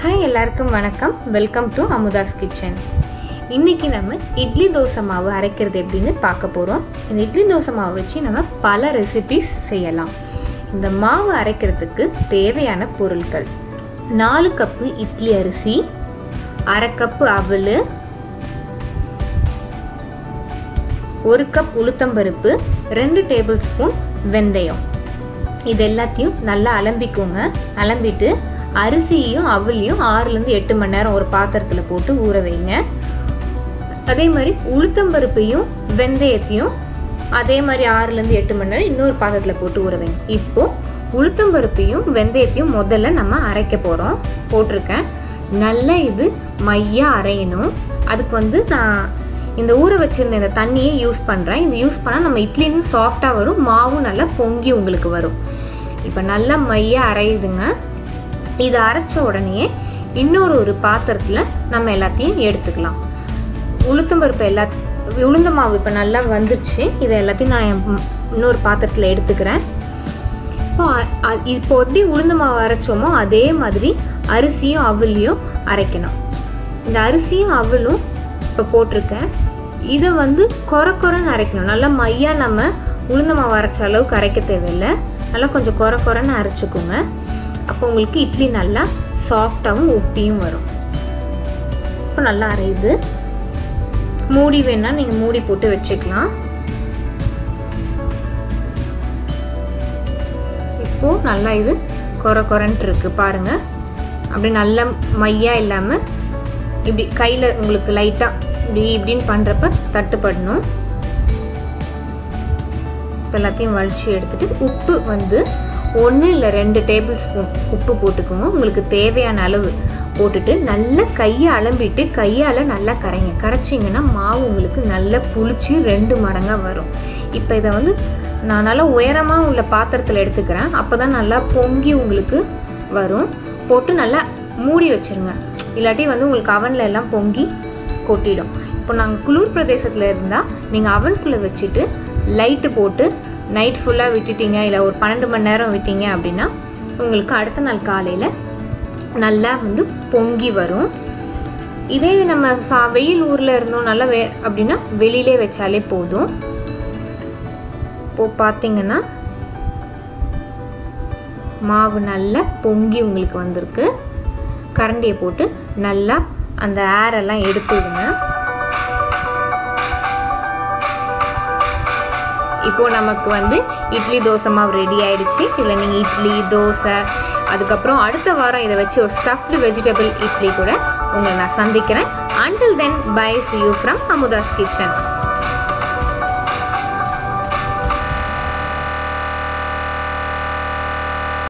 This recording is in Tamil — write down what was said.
ஹாய் எல்லாருக்கும் வணக்கம் வெல்கம் டு அமுதாஸ் கிச்சன் இன்னைக்கு நம்ம இட்லி தோசை மாவு அரைக்கிறது எப்படின்னு பார்க்க போகிறோம் இந்த இட்லி தோசை மாவு வச்சு நம்ம பல ரெசிபிஸ் செய்யலாம் இந்த மாவு அரைக்கிறதுக்கு தேவையான பொருட்கள் நாலு கப்பு இட்லி அரிசி அரை கப்பு அவல் ஒரு கப் உளுத்தம்பருப்பு ரெண்டு டேபிள் ஸ்பூன் வெந்தயம் இது எல்லாத்தையும் நல்லா அலம்பிக்கோங்க அலம்பிட்டு அரிசியையும் அவளையும் ஆறுலேருந்து எட்டு மணி நேரம் ஒரு பாத்திரத்தில் போட்டு ஊற வைங்க அதே மாதிரி உளுத்தம்பருப்பையும் வெந்தயத்தையும் அதே மாதிரி ஆறுலேருந்து எட்டு மணி நேரம் இன்னொரு பாத்திரத்தில் போட்டு ஊற வைங்க இப்போ உளுத்தம்பருப்பையும் வெந்தயத்தையும் முதல்ல நம்ம அரைக்க போகிறோம் போட்டிருக்கேன் நல்லா இது மையாக அரையணும் அதுக்கு வந்து நான் இந்த ஊற வச்சிருந்த இந்த தண்ணியை யூஸ் பண்ணுறேன் இந்த யூஸ் பண்ணால் நம்ம இட்லியும் சாஃப்டாக வரும் மாவும் நல்லா பொங்கி உங்களுக்கு வரும் இப்போ நல்லா மையாக அரையுதுங்க இதை அரைச்ச உடனே இன்னொரு ஒரு பாத்திரத்தில் நம்ம எல்லாத்தையும் எடுத்துக்கலாம் உளுத்தம்பருப்பு எல்லா உளுந்த மாவு இப்போ நல்லா வந்துருச்சு இதை எல்லாத்தையும் நான் இன்னொரு பாத்திரத்தில் எடுத்துக்கிறேன் இப்போ இப்போ எப்படி உளுந்த மாவு அரைச்சோமோ அதே மாதிரி அரிசியும் அவலையும் அரைக்கணும் இந்த அரிசியும் அவலும் இப்போ போட்டிருக்கேன் இதை வந்து கொர கொரன்னு அரைக்கணும் நல்லா மையாக நம்ம உளுந்த மாவு அரைச்ச அளவுக்கு அரைக்க தேவையில்லை நல்லா கொஞ்சம் கொர கொரன்னு அரைச்சிக்கோங்க அப்போ உங்களுக்கு இட்லி நல்லா சாஃப்டாகவும் உப்பியும் வரும் இப்போ நல்லா அரையுது மூடி வேணால் நீங்கள் மூடி போட்டு வச்சுக்கலாம் இப்போது நல்லா இது கொர கொரன்ட்டு இருக்குது பாருங்கள் அப்படி நல்ல மையாக இல்லாமல் இப்படி கையில் உங்களுக்கு லைட்டாக இப்படி இப்படின்னு பண்ணுறப்ப தட்டுப்படணும் இப்போ எல்லாத்தையும் வலிச்சு எடுத்துகிட்டு உப்பு வந்து ஒன்று இல்லை ரெண்டு டேபிள் ஸ்பூன் உப்பு போட்டுக்கோங்க உங்களுக்கு தேவையான அளவு போட்டுட்டு நல்லா கையை அலம்பிட்டு கையால் நல்லா கரைங்க கரைச்சிங்கன்னா மாவு உங்களுக்கு நல்லா புளிச்சு ரெண்டு மடங்காக வரும் இப்போ இதை வந்து நான் நல்லா உயரமாக உள்ள பாத்திரத்தில் எடுத்துக்கிறேன் அப்போ தான் நல்லா பொங்கி உங்களுக்கு வரும் போட்டு நல்லா மூடி வச்சுருங்க இல்லாட்டி வந்து உங்களுக்கு அவனில் எல்லாம் பொங்கி கொட்டிடும் இப்போ நாங்கள் குளிர் பிரதேசத்தில் இருந்தால் நீங்கள் அவனுக்குள்ளே வச்சுட்டு லைட்டு போட்டு நைட் ஃபுல்லாக விட்டுட்டீங்க இல்லை ஒரு பன்னெண்டு மணி நேரம் விட்டீங்க அப்படின்னா உங்களுக்கு அடுத்த நாள் காலையில் நல்லா வந்து பொங்கி வரும் இதே நம்ம சா வெயில் ஊரில் இருந்தோம் நல்லா வே அப்படின்னா வெளியிலே வச்சாலே போதும் இப்போ பார்த்தீங்கன்னா மாவு நல்லா பொங்கி உங்களுக்கு வந்திருக்கு கரண்டியை போட்டு நல்லா அந்த ஏரெல்லாம் எடுத்து விடுங்க இப்போது நமக்கு வந்து இட்லி தோசை மாவு ரெடி ஆயிடுச்சு இதில் நீங்கள் இட்லி தோசை அதுக்கப்புறம் அடுத்த வாரம் இதை வச்சு ஒரு ஸ்டஃப்டு வெஜிடபிள் இட்லி கூட உங்களை நான் சந்திக்கிறேன் until then bye see you from Amudha's kitchen